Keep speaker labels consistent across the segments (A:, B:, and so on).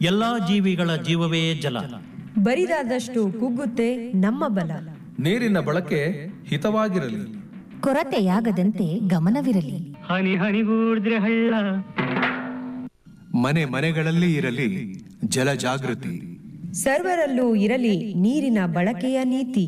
A: ಎಲ್ಲಾ ಜೀವಿಗಳ ಜೀವವೇ ಜಲ
B: ಬರಿದಾದಷ್ಟು ಕುಗ್ಗುತ್ತೆ ನಮ್ಮ ಬಲ
C: ನೀರಿನ ಬಳಕೆ ಹಿತವಾಗಿರಲಿ
D: ಕೊರತೆಯಾಗದಂತೆ ಗಮನವಿರಲಿ
E: ಹನಿ ಹನಿಗೂಡಿದ್ರೆ ಹಳ್ಳ
F: ಮನೆ ಮನೆಗಳಲ್ಲಿ ಇರಲಿ ಜಲ ಜಾಗೃತಿ
B: ಸರ್ವರಲ್ಲೂ ಇರಲಿ ನೀರಿನ ಬಳಕೆಯ ನೀತಿ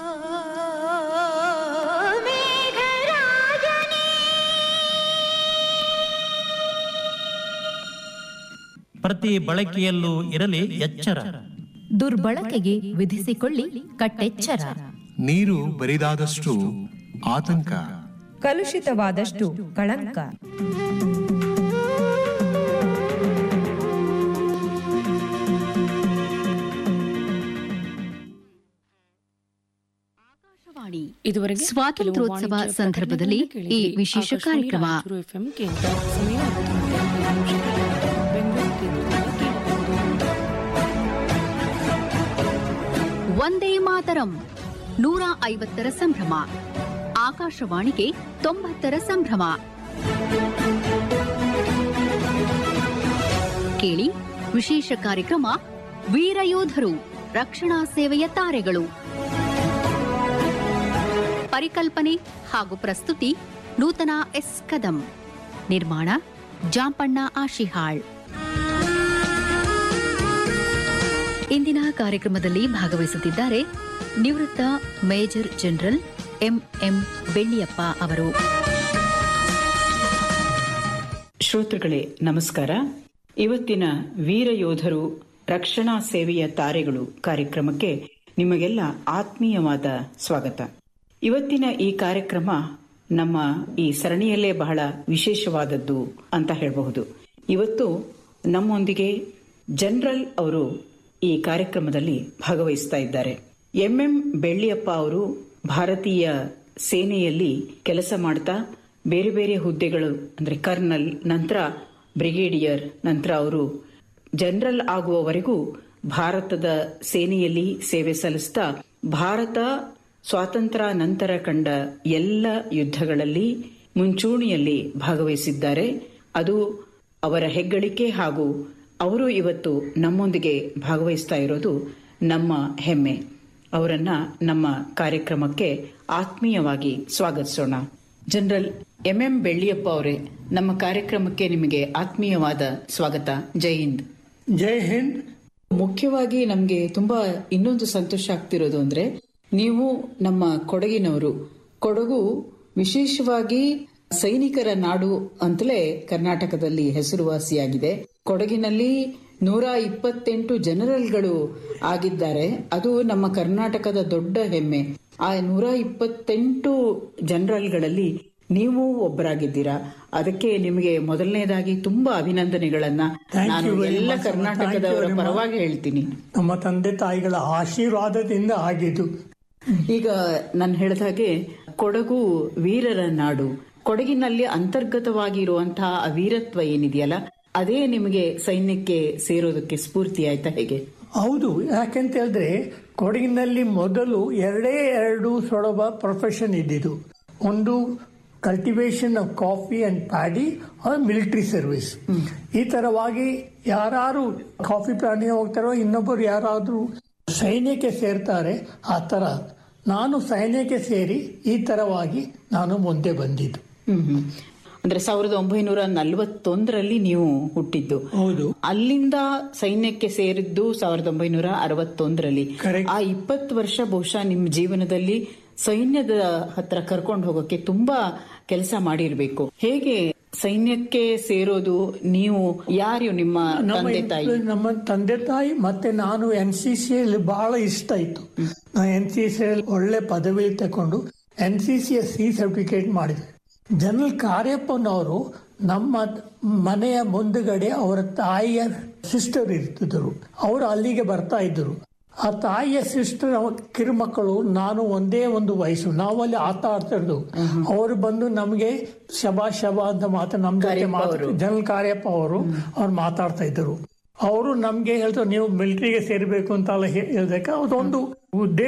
A: ಪ್ರತಿ ಬಳಕೆಯಲ್ಲೂ ಇರಲಿ ಎಚ್ಚರ
D: ದುರ್ಬಳಕೆಗೆ ವಿಧಿಸಿಕೊಳ್ಳಿ ಕಟ್ಟೆಚ್ಚರ
F: ನೀರು ಬರಿದಾದಷ್ಟು ಆತಂಕ
B: ಕಲುಷಿತವಾದಷ್ಟು ಕಳಂಕ
G: ಇದುವರೆಗೆ
H: ಸ್ವಾತಂತ್ರ್ಯೋತ್ಸವ
G: ಕೆಲವು ವಾಣಿಜ್ಯ
H: ಸಂದರ್ಭದಲ್ಲಿ
G: ಪ್ರಕಟಣೆಗಳನ್ನ
H: ಈ
G: ಕೇಳಿದಿರಿ.
H: ವಿಶೇಷ
G: ಆಕಾಶವಾಣಿ
H: ಕಾರ್ಯಕ್ರಮ.
G: ರಾಯಚೂರು FM ಕೇಂದ್ರ ಸಮಯ ಹತ್ತು ಗಂಟೆ ಹದಿನೈದು ನಿಮಿಷಗಳು. ಬೆಂಗಳೂರು ಕೇಂದ್ರದಿಂದ ಕೇಳಬಹುದು
H: ಒಂದೇ ಮಾತರಂ ನೂರ ಐವತ್ತರ ಸಂಭ್ರಮ ಆಕಾಶವಾಣಿಗೆ ತೊಂಬತ್ತರ ಸಂಭ್ರಮ ಕೇಳಿ ವಿಶೇಷ ಕಾರ್ಯಕ್ರಮ ವೀರಯೋಧರು ರಕ್ಷಣಾ ಸೇವೆಯ ತಾರೆಗಳು ಪರಿಕಲ್ಪನೆ ಹಾಗೂ ಪ್ರಸ್ತುತಿ ನೂತನ ಎಸ್ ಕದಂ ನಿರ್ಮಾಣ ಜಾಂಪಣ್ಣ ಆಶಿಹಾಳ್ ಇಂದಿನ ಕಾರ್ಯಕ್ರಮದಲ್ಲಿ ಭಾಗವಹಿಸುತ್ತಿದ್ದಾರೆ ನಿವೃತ್ತ ಮೇಜರ್ ಜನರಲ್ ಎಂಎಂ ಬೆಳ್ಳಿಯಪ್ಪ ಅವರು
I: ಶ್ರೋತೃಗಳೇ ನಮಸ್ಕಾರ ಇವತ್ತಿನ ವೀರ ಯೋಧರು ರಕ್ಷಣಾ ಸೇವೆಯ ತಾರೆಗಳು ಕಾರ್ಯಕ್ರಮಕ್ಕೆ ನಿಮಗೆಲ್ಲ ಆತ್ಮೀಯವಾದ ಸ್ವಾಗತ ಇವತ್ತಿನ ಈ ಕಾರ್ಯಕ್ರಮ ನಮ್ಮ ಈ ಸರಣಿಯಲ್ಲೇ ಬಹಳ ವಿಶೇಷವಾದದ್ದು ಅಂತ ಹೇಳಬಹುದು ಇವತ್ತು ನಮ್ಮೊಂದಿಗೆ ಜನರಲ್ ಅವರು ಈ ಕಾರ್ಯಕ್ರಮದಲ್ಲಿ ಭಾಗವಹಿಸ್ತಾ ಇದ್ದಾರೆ ಎಂಎಂ ಬೆಳ್ಳಿಯಪ್ಪ ಅವರು ಭಾರತೀಯ ಸೇನೆಯಲ್ಲಿ ಕೆಲಸ ಮಾಡ್ತಾ ಬೇರೆ ಬೇರೆ ಹುದ್ದೆಗಳು ಅಂದ್ರೆ ಕರ್ನಲ್ ನಂತರ ಬ್ರಿಗೇಡಿಯರ್ ನಂತರ ಅವರು ಜನರಲ್ ಆಗುವವರೆಗೂ ಭಾರತದ ಸೇನೆಯಲ್ಲಿ ಸೇವೆ ಸಲ್ಲಿಸ್ತಾ ಭಾರತ ಸ್ವಾತಂತ್ರ್ಯ ನಂತರ ಕಂಡ ಎಲ್ಲ ಯುದ್ಧಗಳಲ್ಲಿ ಮುಂಚೂಣಿಯಲ್ಲಿ ಭಾಗವಹಿಸಿದ್ದಾರೆ ಅದು ಅವರ ಹೆಗ್ಗಳಿಕೆ ಹಾಗೂ ಅವರು ಇವತ್ತು ನಮ್ಮೊಂದಿಗೆ ಭಾಗವಹಿಸ್ತಾ ಇರೋದು ನಮ್ಮ ಹೆಮ್ಮೆ ಅವರನ್ನ ನಮ್ಮ ಕಾರ್ಯಕ್ರಮಕ್ಕೆ ಆತ್ಮೀಯವಾಗಿ ಸ್ವಾಗತಿಸೋಣ ಜನರಲ್ ಎಂಎಂ ಬೆಳ್ಳಿಯಪ್ಪ ಅವರೇ ನಮ್ಮ ಕಾರ್ಯಕ್ರಮಕ್ಕೆ ನಿಮಗೆ ಆತ್ಮೀಯವಾದ ಸ್ವಾಗತ ಜೈ ಹಿಂದ್
J: ಜೈ ಹಿಂದ್
I: ಮುಖ್ಯವಾಗಿ ನಮಗೆ ತುಂಬಾ ಇನ್ನೊಂದು ಸಂತೋಷ ಆಗ್ತಿರೋದು ಅಂದ್ರೆ ನೀವು ನಮ್ಮ ಕೊಡಗಿನವರು ಕೊಡಗು ವಿಶೇಷವಾಗಿ ಸೈನಿಕರ ನಾಡು ಅಂತಲೇ ಕರ್ನಾಟಕದಲ್ಲಿ ಹೆಸರುವಾಸಿಯಾಗಿದೆ ಕೊಡಗಿನಲ್ಲಿ ನೂರ ಇಪ್ಪತ್ತೆಂಟು ಜನರಲ್ಗಳು ಆಗಿದ್ದಾರೆ ಅದು ನಮ್ಮ ಕರ್ನಾಟಕದ ದೊಡ್ಡ ಹೆಮ್ಮೆ ಆ ನೂರ ಇಪ್ಪತ್ತೆಂಟು ಜನರಲ್ಗಳಲ್ಲಿ ನೀವು ಒಬ್ಬರಾಗಿದ್ದೀರಾ ಅದಕ್ಕೆ ನಿಮಗೆ ಮೊದಲನೇದಾಗಿ ತುಂಬಾ ಅಭಿನಂದನೆಗಳನ್ನ
J: Thank
I: ನಾನು
J: you very
I: ಎಲ್ಲ
J: much, ಅಮ್ಮ.
I: ಕರ್ನಾಟಕದವರ
J: Thank you very much.
I: ಪರವಾಗಿ ಹೇಳ್ತೀನಿ
J: ನಮ್ಮ ತಂದೆ ತಾಯಿಗಳ ಆಶೀರ್ವಾದದಿಂದ ಆಗಿದ್ದು
I: ಈಗ ನಾನು ಹೇಳಿದ ಹಾಗೆ ಕೊಡಗು ವೀರರ ನಾಡು ಕೊಡಗಿನಲ್ಲಿ ಅಂತರ್ಗತವಾಗಿರುವಂತಹ ಆ ವೀರತ್ವ ಏನಿದೆಯಲ್ಲ ಅದೇ ನಿಮಗೆ ಸೈನ್ಯಕ್ಕೆ ಸೇರೋದಕ್ಕೆ ಸ್ಫೂರ್ತಿ ಆಯ್ತಾ ಹೇಗೆ
J: ಹೌದು ಯಾಕೆಂತ ಹೇಳಿದ್ರೆ ಕೊಡಗಿನಲ್ಲಿ ಮೊದಲು ಎರಡೇ ಎರಡು ಸೊಡಬ ಪ್ರೊಫೆಷನ್ ಇದ್ದಿದ್ದು ಒಂದು cultivation of coffee and paddy military service ಈ ತರವಾಗಿ ಯಾರು ಕಾಫಿ ಪ್ರಾಣಿ ಹೋಗ್ತಾರೋ ಇನ್ನೊಬ್ಬರು ಯಾರಾದ್ರೂ ಸೈನ್ಯಕ್ಕೆ ಸೇರ್ತಾರೆ ಆ ತರ ನಾನು ಸೈನ್ಯಕ್ಕೆ ಸೇರಿ ಈ ತರವಾಗಿ ನಾನು ಮುಂದೆ ಬಂದಿದ್ದು
I: ಹ್ಮ್ ಹ್ಮ್. ಅಂದ್ರೆ ಸಾವಿರದ ಒಂಬೈನೂರ ನಲವತ್ತೊಂದರಲ್ಲಿ ನೀವು ಹುಟ್ಟಿದ್ದು
J: ಹೌದು
I: ಅಲ್ಲಿಂದ ಸೈನ್ಯಕ್ಕೆ ಸೇರಿದ್ದು ಸಾವಿರದ ಒಂಬೈನೂರ ಅರವತ್ತೊಂದರಲ್ಲಿ
J: Correct.
I: ಆ ಇಪ್ಪತ್ತು ವರ್ಷ ಬಹುಶಃ ನಿಮ್ಮ ಜೀವನದಲ್ಲಿ ಸೈನ್ಯದ ಹತ್ರ ಕರ್ಕೊಂಡು ಹೋಗೋಕೆ ತುಂಬಾ ಕೆಲಸ ಮಾಡಿರ್ಬೇಕು ಹೇಗೆ ಸೈನ್ಯಕ್ಕೆ ಸೇರೋದು ನೀವು ಯಾರು ನಿಮ್ಮ
J: ನಮ್ಮ
I: ತಂದೆ ತಾಯಿ
J: influence ನಮ್ಮ ತಂದೆ ತಾಯಿ ಮತ್ತೆ ನಾನು ಎನ್ ಸಿ ಸಿಯಲ್ಲಿ ಬಹಳ ಇಷ್ಟ ಇತ್ತು ನಾನು ಎನ್ ಸಿ ಸಿಯಲ್ಲಿ ಒಳ್ಳೆ ಪದವಿ ತಗೊಂಡು N C C C certificate ಮಾಡಿದೆ ಜನರಲ್ ಕಾರ್ಯಪ್ಪನವರು ನಮ್ಮ ಮನೆಯ ಮುಂದುಗಡೆ ಅವರ ತಾಯಿಯ ಸಿಸ್ಟರ್ ಇರ್ತಿದ್ರು ಅವರು ಅಲ್ಲಿಗೆ ಬರ್ತಾ ಇದ್ರು ಆ ತಾಯಿಯ ಸಿಸ್ಟರ್ ಕಿರುಮಕ್ಕಳು ನಾನು ಒಂದೇ ಒಂದು ವಯಸ್ಸು ನಾವಲ್ಲಿ ಆಟ ಆಡ್ತಾ ಇರೋದು ಅವರು ಬಂದು ನಮಗೆ ಶಬಾ ಶಬಾ ಅಂತ ಮಾತು ನಮ್ ಜೊತೆ
I: ಕಾರ್ಯಪ್ಪ
J: ಮಾತು
I: ಅವರು.
J: ಜನರಲ್ ಕಾರ್ಯಪ್ಪ ಅವರು ಅವ್ರು ಮಾತಾಡ್ತಾ ಇದ್ರು ಅವರು ನಮ್ಗೆ ಹೇಳ್ತಾರೆ ನೀವು ಮಿಲಿಟರಿಗೆ ಸೇರ್ಬೇಕು ಅಂತ ಎಲ್ಲ ಹೇಳಿದಾಗ ಅದೊಂದು ಉದ್ದೇಶ